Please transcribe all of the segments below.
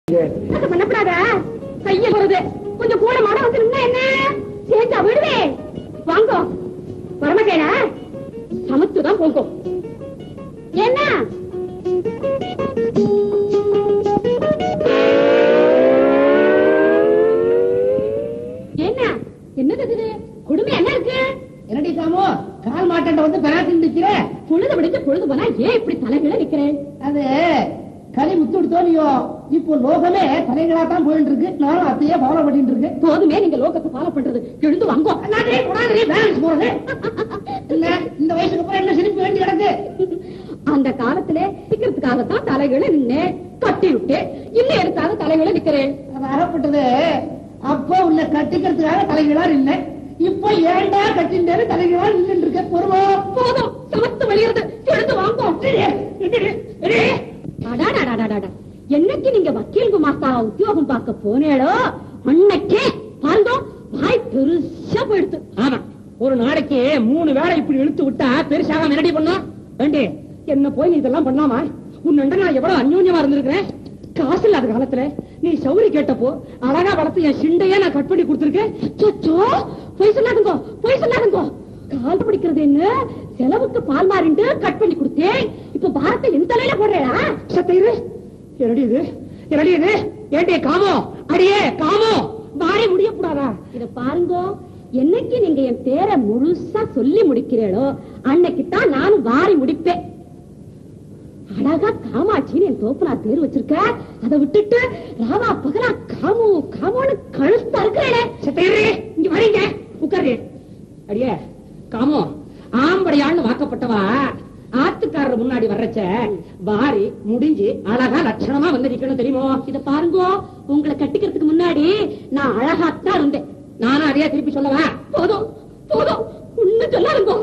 அது பண்ணப்படாத கைய போறது கொஞ்சம் கூட மாட வந்து நின்னா என்ன சேர்த்தா விடுவே வாங்கோ வரமாட்டேனா சமத்துதான் போங்கோ என்ன என்ன என்னது இது குடுமை என்ன இருக்கு என்னடி சாமு கால் மாட்டாண்ட வந்து பெறாட்டி நிக்கிற பொழுது விடிஞ்சு பொழுது போனா ஏன் இப்படி தலைகளை நிக்கிறேன் அது களி முத்து தோனியோ இப்போ லோகமே தலைகளா தான் போயிட்டு இருக்கு நானும் அத்தையே ஃபாலோ பண்ணிட்டு இருக்கு போதுமே நீங்க லோகத்தை ஃபாலோ பண்றது எழுந்து வாங்கோ அண்ணாடே, கொடாதே, balance போறது இல்ல இந்த வயசுக்கு அப்புறம் என்ன சிரிப்பு வேண்டி கிடக்கு அந்த காலத்துல சிக்கிறதுக்காகத்தான் தலைகளை நின்னு கட்டி விட்டு இல்ல எடுக்காத தலைகளை நிக்கிறேன் அது அறப்பட்டது அப்போ உன்னை கட்டிக்கிறதுக்காக தலைகளா இல்ல இப்போ ஏன்டா கட்டிண்டே தலைகளா நின்று இருக்க பொறுமா போதும் சமத்து வெளியிறது எழுந்து வாங்கோ அடாடாடாடாடா. என்னைக்கு நீங்க வக்கீல் குமாஸ்தா உத்தியோகம் பார்க்க போனேளோ அன்னைக்கே பாருங்க வாய் பெருசா போயிடுது ஆமா ஒரு நாளைக்கு மூணு வேளை இப்படி இழுத்து விட்டா பெருசாக ரெடி பண்ணா வேண்டி என்ன போய் நீ இதெல்லாம் பண்ணாமா உன் நான் எவ்வளவு அந்யோன்யமா இருந்திருக்கிறேன் காசு இல்லாத காலத்துல நீ சௌரி கேட்டப்போ அழகா வளர்த்து என் சிண்டையே நான் கட் பண்ணி கொடுத்திருக்கேன் சொச்சோ பொய் சொல்லாதுங்கோ பொய் சொல்லாதுங்கோ கால் பிடிக்கிறது என்ன செலவுக்கு பால் மாறிண்டு கட் பண்ணி கொடுத்தேன் இப்ப பாரத்தை என் தலையில போடுறேடா சத்தையிரு என்னடி இது என்னடி இது ஏண்டி காமோ அடியே காமோ வாரி முடிய கூடாதா இத பாருங்கோ என்னைக்கு நீங்க என் பேரை முழுசா சொல்லி முடிக்கிறீளோ அன்னைக்கு தான் நானும் வாரி முடிப்பேன் அழகா காமாட்சின்னு என் தோப்புலா பேர் வச்சிருக்க அதை விட்டுட்டு ராவா பகலா காமு காமோன்னு கழுத்தா இருக்கிறேனே சத்தையிரு இங்க வரீங்க உட்காரு அடியே காமோ ஆம்படையாள்னு வாக்கப்பட்டவா ஆத்துக்காரர் முன்னாடி வர்றச்ச வாரி முடிஞ்சு அழகா லட்சணமா வந்து நிக்கணும் தெரியுமோ இத பாருங்கோ உங்களை கட்டிக்கிறதுக்கு முன்னாடி நான் அழகாத்தான் இருந்தேன் நானும் அதையே திருப்பி சொல்லவா போதும் போதும் ஒண்ணு சொல்லாருங்கோ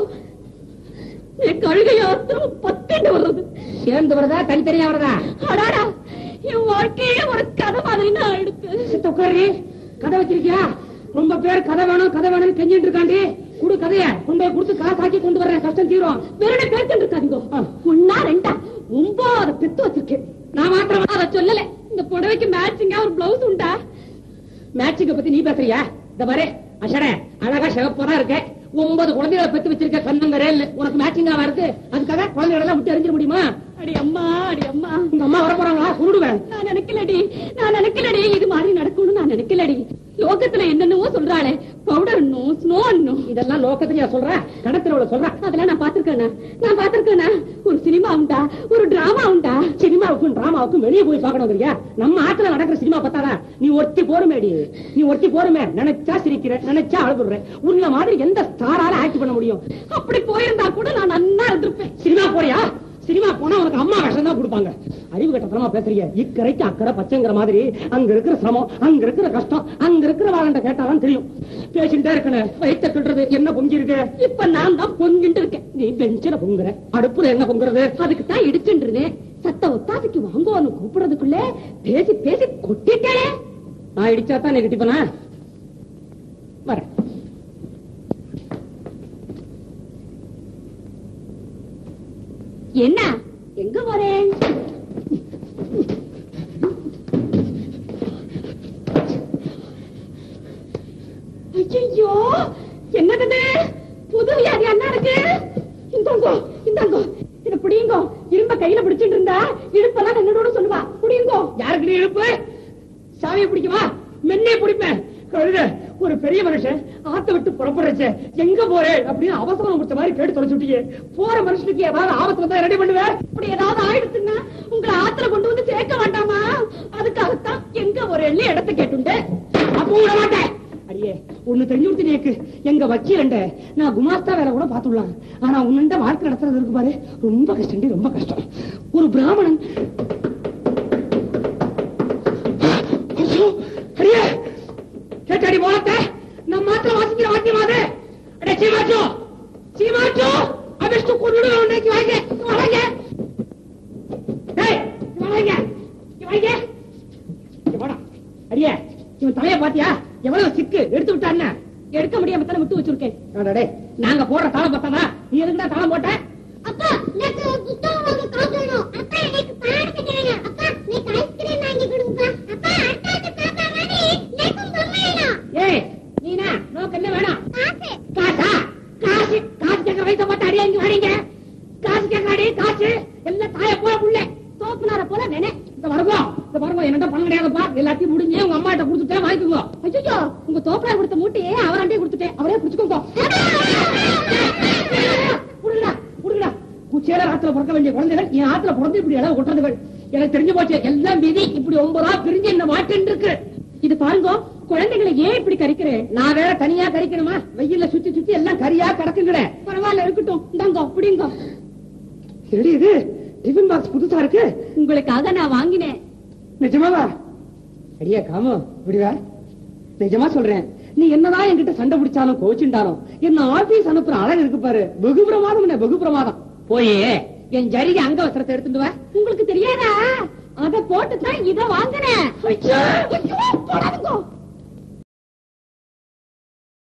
என் கழுகையாத்திரம் பத்தெண்டு வர்றது சேர்ந்து வருதா தனித்தனியா வருதா அடாடா என் வாழ்க்கையே ஒரு கதை மாதிரி நான் ஆயிடுத்து சித்த உட்காரு கதை வச்சிருக்கியா ரொம்ப பேர் கதை வேணும் கதை வேணும்னு கெஞ்சிட்டு இருக்காண்டி குடு கதைய கொண்டு போய் கொடுத்து காசாக்கி கொண்டு வர்றேன் கஷ்டம் தீரும் வெறும் பேசிட்டு இருக்காதீங்க ஒன்னா ரெண்டா ஒன்பது பெத்து வச்சிருக்கேன் நான் மாத்திரம் அத சொல்லல இந்த புடவைக்கு மேட்சிங்கா ஒரு பிளவுஸ் உண்டா மேட்சிங்க பத்தி நீ பேசுறியா இந்த பாரு அஷட அழகா சிவப்பரா இருக்க ஒன்பது குழந்தைகளை பெத்து வச்சிருக்க கண்ணங்கரேல் உனக்கு மேட்சிங்கா வருது அதுக்காக குழந்தைகளை எல்லாம் விட்டு எறிஞ்சிட முடியுமா அடி அம்மா அடி அம்மா உங்க அம்மா வர போறாங்களா சுருடுவேன் நான் நினைக்கலடி நான் நினைக்கலடி இது மாதிரி நடக்கும்னு நான் நினைக்கலடி லோகத்துல என்னென்னவோ சொல்றாளே பவுடர் இன்னும் ஸ்னோ இன்னும் இதெல்லாம் லோகத்திலேயே சொல்ற கடத்துல சொல்ற அதெல்லாம் நான் பாத்திருக்கேனா நான் பாத்திருக்கேனா ஒரு சினிமா உண்டா ஒரு டிராமா உண்டா சினிமாவுக்கும் டிராமாவுக்கும் வெளியே போய் பார்க்கணுங்கிறியா நம்ம ஆத்துல நடக்கிற சினிமா பார்த்தாதா நீ ஒருத்தி போருமேடி நீ ஒருத்தி போருமே நினைச்சா சிரிக்கிற நினைச்சா அழுகுற உன்ன மாதிரி எந்த ஸ்டாரால ஆக்ட் பண்ண முடியும் அப்படி போயிருந்தா கூட நான் நன்னா இருந்திருப்பேன் சினிமா போறியா சினிமா போனா உனக்கு அம்மா விஷம் தான் கொடுப்பாங்க அறிவு கட்டத்தனமா பேசுறீங்க இக்கரைக்கு அக்கறை பச்சைங்கிற மாதிரி அங்க இருக்கிற சிரமம் அங்க இருக்கிற கஷ்டம் அங்க இருக்கிற வாழ்ந்த கேட்டாதான் தெரியும் பேசிட்டே இருக்கணும் வயிற்ற கிட்டுறது என்ன பொங்கி இருக்கு இப்ப நான் தான் பொங்கிட்டு இருக்கேன் நீ பெஞ்சில பொங்குற அடுப்புல என்ன பொங்குறது அதுக்கு தான் இடிச்சுட்டு சத்த ஒத்தாசைக்கு வாங்குவோன்னு கூப்பிடுறதுக்குள்ள பேசி பேசி கொட்டிட்டே நான் இடிச்சா தான் நீ கட்டிப்பனா வரேன் என்ன எங்க போறேன் ஐயோ என்னது இது? புது வியாதி அண்ணா இருக்கு இந்தாங்கோ இந்தாங்கோ இத புடியுங்கோ இரும்ப கையில பிடிச்சிட்டு இருந்தா இடுப்பெல்லாம் என்னோட சொல்லுவா புடியுங்கோ யாருக்கு நீ இழுப்பு சாவியை பிடிக்குமா மென்னே பிடிப்பேன் கழுத ஒரு பெரிய மனுஷன் ஆத்த விட்டு புறப்படுறச்ச எங்க போறேன் அப்படின்னு அவசரம் கொடுத்த மாதிரி கேட்டு தொலைச்சு விட்டீங்க போற மனுஷனுக்கு ஏதாவது ஆபத்து வந்தா ரெடி பண்ணுவேன் இப்படி ஏதாவது ஆயிடுச்சுன்னா உங்களை ஆத்துல கொண்டு வந்து சேர்க்க வேண்டாமா அதுக்காகத்தான் எங்க ஒரு எள்ளி இடத்த கேட்டுண்டு அப்ப விட மாட்டேன் அடியே ஒண்ணு தெரிஞ்சு கொடுத்து நேக்கு எங்க வக்கீலண்ட நான் குமாஸ்தா வேலை கூட பாத்துடலாம் ஆனா உன்னிட்ட வாழ்க்கை நடத்துறது இருக்கு பாரு ரொம்ப கஷ்டம் ரொம்ப கஷ்டம் ஒரு பிராமணன் ஐயோ, அடியே கேட்டாடி போலத்தை நம்ம மாத்திரம் வாசிக்கிற வாத்தியம் அது அடே சீமாச்சோ சீமாச்சோ அபிஷ்டு கொண்டு இன்னைக்கு வாங்க வாங்க டேய் இங்க வாங்க இங்க வாங்க இங்க வாடா அடியே இவன் தலைய பாத்தியா எவ்வளவு சிக்கு எடுத்து விட்டான்னு எடுக்க முடியாம தானே விட்டு வச்சிருக்கேன் அடடே நாங்க போடுற தாளம் பார்த்தாதா நீ எதுக்குடா தாளம் போட்ட அப்பா எனக்கு புத்தகம் வாங்க காசு வேணும் அப்பா எனக்கு பாடத்துக்கு வேணும் அப்பா நீ ஐஸ்கிரீம் வாங்கி கொடுங்கப்பா அப்பா பணம் என்னட்ட பணம் கிடையாதுப்பா எல்லாத்தையும் முடிஞ்சு உங்க அம்மா கிட்ட கொடுத்துட்டேன் வாங்கிக்கோங்க ஐயோ உங்க தோப்பனார் கொடுத்த மூட்டையே அவராண்டே கொடுத்துட்டேன் அவரே புடிச்சுக்கோங்க புடுங்கடா புடுங்கடா குச்சேல ஆத்துல பிறக்க வேண்டிய குழந்தைகள் என் ஆத்துல பிறந்து இப்படி இடம் கொட்டுறதுகள் எனக்கு தெரிஞ்சு போச்சு எல்லாம் விதி இப்படி ஒன்பதா பிரிஞ்சு என்ன மாட்டேன் இருக்கு இது பாருங்க குழந்தைகளை ஏன் இப்படி கறிக்கிறேன் நான் வேற தனியா கறிக்கணுமா வெயில்ல சுத்தி சுத்தி எல்லாம் கறியா கிடக்குங்கடே பரவாயில்ல இருக்கட்டும் இந்தாங்க அப்படிங்க சரி இது டிஃபன் பாக்ஸ் புதுசா இருக்கு உங்களுக்காக நான் வாங்கினேன் நிஜமாவா அடியா காமோ விடுவா நிஜமா சொல்றேன் நீ என்னதான் என்கிட்ட சண்டை பிடிச்சாலும் கோச்சுண்டாலும் என்ன ஆபீஸ் அனுப்புற அழகு இருக்கு பாரு வெகு பிரமாதம் என்ன வெகு பிரமாதம் போயே என் ஜரிகை அங்க வஸ்திரத்தை எடுத்துட்டு வா உங்களுக்கு தெரியாதா அத போட்டு தான் இத வாங்கினேன் ஐயா!